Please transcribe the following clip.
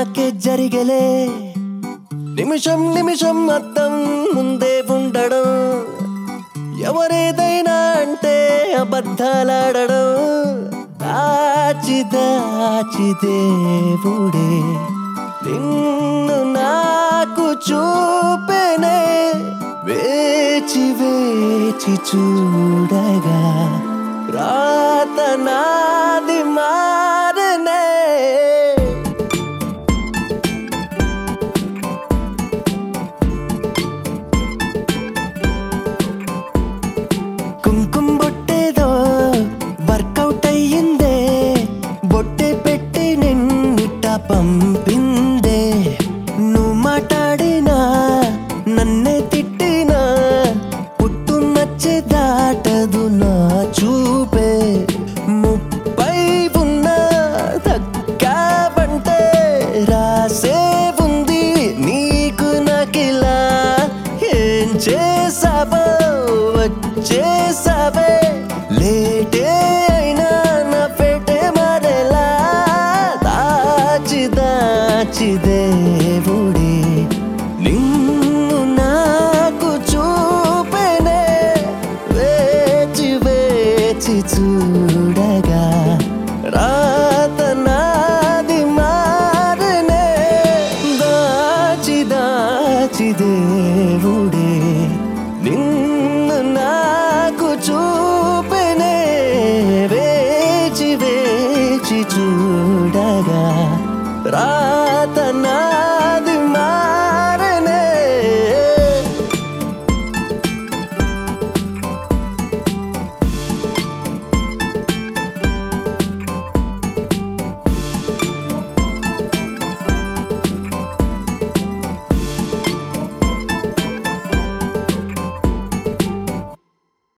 నాకే జరిగలే నిమిషం నిమిషం అద్దం ముందే ఉండడం ఎవరేదైనా అంటే అబద్ధాలాడడం దాచి దాచి దేవుడే నిన్ను నాకు చూపెనే వేచి వేచి చూడగా రాత నాది మారనే కుంకుమ బొట్టేదో వర్కౌట్ అయ్యిందే బొట్టే పెట్టి నిన్నిట పంపిందే నువ్వు మాట్లాడినా నన్నే తిట్టినా పుట్టు నచ్చి దాటదు నా చూపే ముప్పై ఉన్న దక్కావంటే రాసే ఉంది నీకు నాకిలా ఏం చేసావో వచ్చేసావే లేటే అయినా నా పెట్టే మరెలా దాచి దాచి దేవుడే